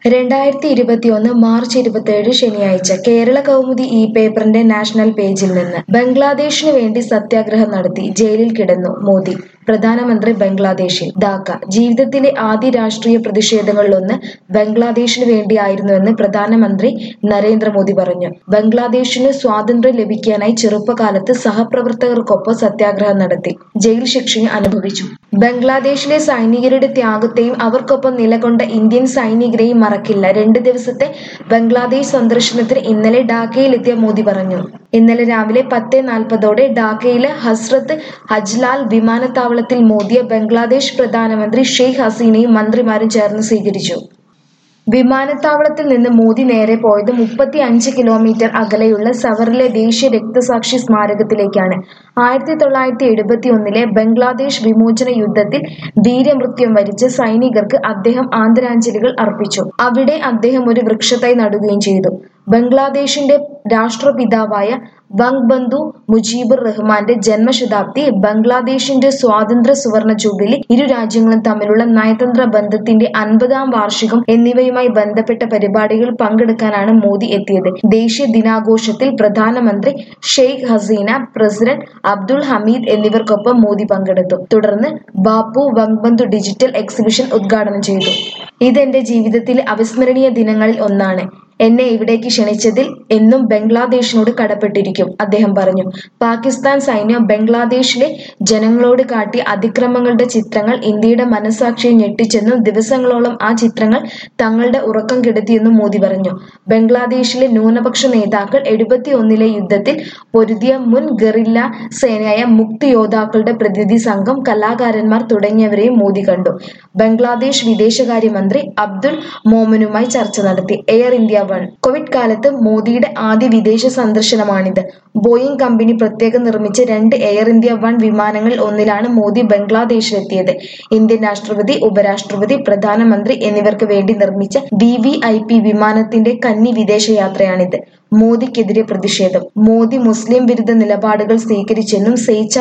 രണ്ടായിരത്തി ഇരുപത്തിയൊന്ന് മാർച്ച് ഇരുപത്തിയേഴ് ശനിയാഴ്ച കേരള കൗമുദി ഈ പേപ്പറിന്റെ നാഷണൽ പേജിൽ നിന്ന് ബംഗ്ലാദേശിനു വേണ്ടി സത്യാഗ്രഹം നടത്തി ജയിലിൽ കിടന്നു മോദി പ്രധാനമന്ത്രി ബംഗ്ലാദേശിൽ ധാക്ക ജീവിതത്തിലെ ആദ്യ രാഷ്ട്രീയ പ്രതിഷേധങ്ങളിലൊന്ന് ബംഗ്ലാദേശിനു വേണ്ടിയായിരുന്നുവെന്ന് പ്രധാനമന്ത്രി നരേന്ദ്രമോദി പറഞ്ഞു ബംഗ്ലാദേശിന് സ്വാതന്ത്ര്യം ലഭിക്കാനായി ചെറുപ്പകാലത്ത് സഹപ്രവർത്തകർക്കൊപ്പം സത്യാഗ്രഹം നടത്തി ജയിൽ ശിക്ഷയും അനുഭവിച്ചു ബംഗ്ലാദേശിലെ സൈനികരുടെ ത്യാഗത്തെയും അവർക്കൊപ്പം നിലകൊണ്ട ഇന്ത്യൻ സൈനികരെയും മറക്കില്ല രണ്ട് ദിവസത്തെ ബംഗ്ലാദേശ് സന്ദർശനത്തിന് ഇന്നലെ ഡാക്കയിലെത്തിയ മോദി പറഞ്ഞു ഇന്നലെ രാവിലെ പത്ത് നാൽപ്പതോടെ ഡാക്കയിലെ ഹസ്രത്ത് ഹജ്ലാൽ വിമാനത്താവളത്തിൽ മോദിയെ ബംഗ്ലാദേശ് പ്രധാനമന്ത്രി ഷെയ്ഖ് ഹസീനയും മന്ത്രിമാരും ചേർന്ന് സ്വീകരിച്ചു വിമാനത്താവളത്തിൽ നിന്ന് മോദി നേരെ പോയത് മുപ്പത്തി അഞ്ച് കിലോമീറ്റർ അകലെയുള്ള സവറിലെ ദേശീയ രക്തസാക്ഷി സ്മാരകത്തിലേക്കാണ് ആയിരത്തി തൊള്ളായിരത്തി എഴുപത്തി ഒന്നിലെ ബംഗ്ലാദേശ് വിമോചന യുദ്ധത്തിൽ വീരമൃത്യം വരിച്ച സൈനികർക്ക് അദ്ദേഹം ആദരാഞ്ജലികൾ അർപ്പിച്ചു അവിടെ അദ്ദേഹം ഒരു വൃക്ഷത്തൈ നടുകയും ചെയ്തു ബംഗ്ലാദേശിന്റെ രാഷ്ട്രപിതാവായ വംഗ്ബന്ധു മുജീബുർ റഹ്മാന്റെ ജന്മശതാബ്ദി ബംഗ്ലാദേശിന്റെ സ്വാതന്ത്ര്യ സുവർണ ജൂബിലി ഇരു രാജ്യങ്ങളും തമ്മിലുള്ള നയതന്ത്ര ബന്ധത്തിന്റെ അൻപതാം വാർഷികം എന്നിവയുമായി ബന്ധപ്പെട്ട പരിപാടികൾ പങ്കെടുക്കാനാണ് മോദി എത്തിയത് ദേശീയ ദിനാഘോഷത്തിൽ പ്രധാനമന്ത്രി ഷെയ്ഖ് ഹസീന പ്രസിഡന്റ് അബ്ദുൾ ഹമീദ് എന്നിവർക്കൊപ്പം മോദി പങ്കെടുത്തു തുടർന്ന് ബാപ്പു വംഗ്ബന്ധു ഡിജിറ്റൽ എക്സിബിഷൻ ഉദ്ഘാടനം ചെയ്തു ഇതെന്റെ ജീവിതത്തിലെ അവിസ്മരണീയ ദിനങ്ങളിൽ ഒന്നാണ് എന്നെ ഇവിടേക്ക് ക്ഷണിച്ചതിൽ എന്നും ബംഗ്ലാദേശിനോട് കടപ്പെട്ടിരിക്കും അദ്ദേഹം പറഞ്ഞു പാകിസ്ഥാൻ സൈന്യം ബംഗ്ലാദേശിലെ ജനങ്ങളോട് കാട്ടിയ അതിക്രമങ്ങളുടെ ചിത്രങ്ങൾ ഇന്ത്യയുടെ മനസാക്ഷിയെ ഞെട്ടിച്ചെന്നും ദിവസങ്ങളോളം ആ ചിത്രങ്ങൾ തങ്ങളുടെ ഉറക്കം കെടുത്തിയെന്നും മോദി പറഞ്ഞു ബംഗ്ലാദേശിലെ ന്യൂനപക്ഷ നേതാക്കൾ എഴുപത്തി ഒന്നിലെ യുദ്ധത്തിൽ പൊരുതിയ മുൻ ഗറില്ല സേനയായ മുക്തി യോദ്ധാക്കളുടെ പ്രതിനിധി സംഘം കലാകാരന്മാർ തുടങ്ങിയവരെയും മോദി കണ്ടു ബംഗ്ലാദേശ് വിദേശകാര്യമന്ത്രി അബ്ദുൾ മോമനുമായി ചർച്ച നടത്തി എയർ ഇന്ത്യ വൺ കോവിഡ് കാലത്ത് മോദിയുടെ ആദ്യ വിദേശ സന്ദർശനമാണിത് ബോയിങ് കമ്പനി പ്രത്യേകം നിർമ്മിച്ച രണ്ട് എയർ ഇന്ത്യ വൺ വിമാനങ്ങളിൽ ഒന്നിലാണ് മോദി ബംഗ്ലാദേശിലെത്തിയത് ഇന്ത്യൻ രാഷ്ട്രപതി ഉപരാഷ്ട്രപതി പ്രധാനമന്ത്രി എന്നിവർക്ക് വേണ്ടി നിർമ്മിച്ച വി വി ഐ പി വിമാനത്തിന്റെ കന്നി വിദേശയാത്രയാണിത് മോദിക്കെതിരെ പ്രതിഷേധം മോദി മുസ്ലിം വിരുദ്ധ നിലപാടുകൾ സ്വീകരിച്ചെന്നും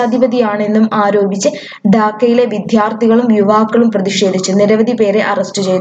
സ്വേച്ഛാധിപതിയാണെന്നും ആരോപിച്ച് ഢാക്കയിലെ വിദ്യാർത്ഥികളും യുവാക്കളും പ്രതിഷേധിച്ചു നിരവധി പേരെ അറസ്റ്റ് ചെയ്തു